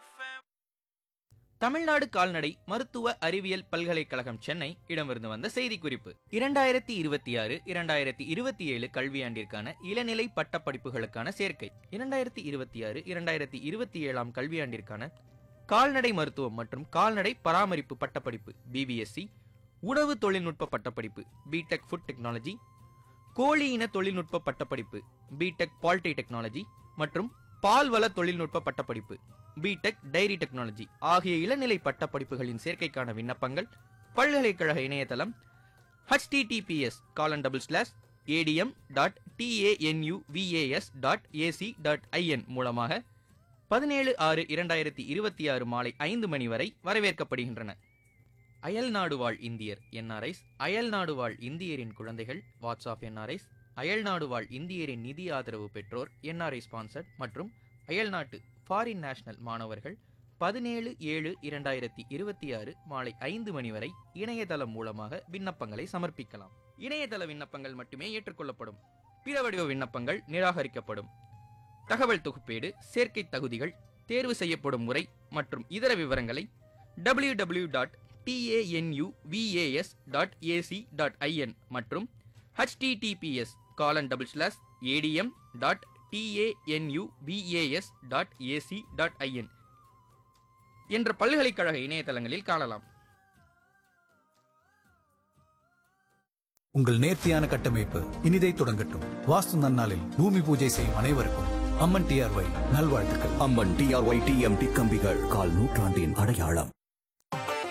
தமிழ்நாடு கால்நடை மருத்துவ அறிவியல் பல்கலைக்கழகம் சென்னை இடமிருந்து வந்த செய்திக்குறிப்பு இரண்டாயிரத்தி இருபத்தி ஆறு இரண்டாயிரத்தி இருபத்தி ஏழு கல்வியாண்டிற்கான இளநிலை பட்டப்படிப்புகளுக்கான சேர்க்கை இரண்டாயிரத்தி இருபத்தி ஆறு இரண்டாயிரத்தி இருபத்தி ஏழாம் கல்வியாண்டிற்கான கால்நடை மருத்துவம் மற்றும் கால்நடை பராமரிப்பு பட்டப்படிப்பு பிபிஎஸ்சி உணவு தொழில்நுட்ப பட்டப்படிப்பு பிடெக் ஃபுட் டெக்னாலஜி கோழி இன தொழில்நுட்ப பட்டப்படிப்பு பிடெக் பால்டி டெக்னாலஜி மற்றும் பால்வள தொழில்நுட்ப பட்டப்படிப்பு பிடெக் டைரி டெக்னாலஜி ஆகிய இளநிலை பட்டப்படிப்புகளின் சேர்க்கைக்கான விண்ணப்பங்கள் பல்கலைக்கழக இணையதளம் https colon double slash ATM dot TANUVAS dot AC dot IN மூலமாக பதினேழு ஆறு இரண்டாயிரத்தி இருபத்தி ஆறு மாலை ஐந்து மணி வரை வரவேற்கப்படுகின்றன அயல் நாடு வாழ் இந்தியர் என்ஆர்ஐஸ் அயல் நாடு வாழ் இந்தியரின் குழந்தைகள் வாட்ஸ்அப் என்ஆர்ஐஸ் அயல் நாடு வாழ் இந்தியரின் நிதி ஆதரவு பெற்றோர் என்ஆர்ஐ ஸ்பான்சர்ட் மற்றும் அயல் நாட்டு ஃபாரின் நேஷனல் மாணவர்கள் பதினேழு ஏழு இரண்டாயிரத்தி இருபத்தி ஆறு மாலை ஐந்து மணி வரை இணையதளம் மூலமாக விண்ணப்பங்களை சமர்ப்பிக்கலாம் இணையதள விண்ணப்பங்கள் மட்டுமே ஏற்றுக்கொள்ளப்படும் பிற வடிவ விண்ணப்பங்கள் நிராகரிக்கப்படும் தகவல் தொகுப்பேடு சேர்க்கை தகுதிகள் தேர்வு செய்யப்படும் முறை மற்றும் இதர விவரங்களை W W dot TANUVAS dot AC dot IN மற்றும் HTTPS colon double slash ATM dot TANUVAS dot AC dot IN என்ற பல்கலைக்கழக இணையதளங்களில் காணலாம் உங்கள் நேர்த்தியான கட்டமைப்பு இனிதை தொடங்கட்டும் வாஸ்து நன்னாளில் பூமி பூஜை செய்யும் அனைவருக்கும் அம்மன் டிஆர்ஒய் நல்வாழ்த்துக்கள் அம்மன் டிஆர்ஒய் டிஎம்டி கம்பிகள் கால் நூற்றாண்டின் அடையாளம்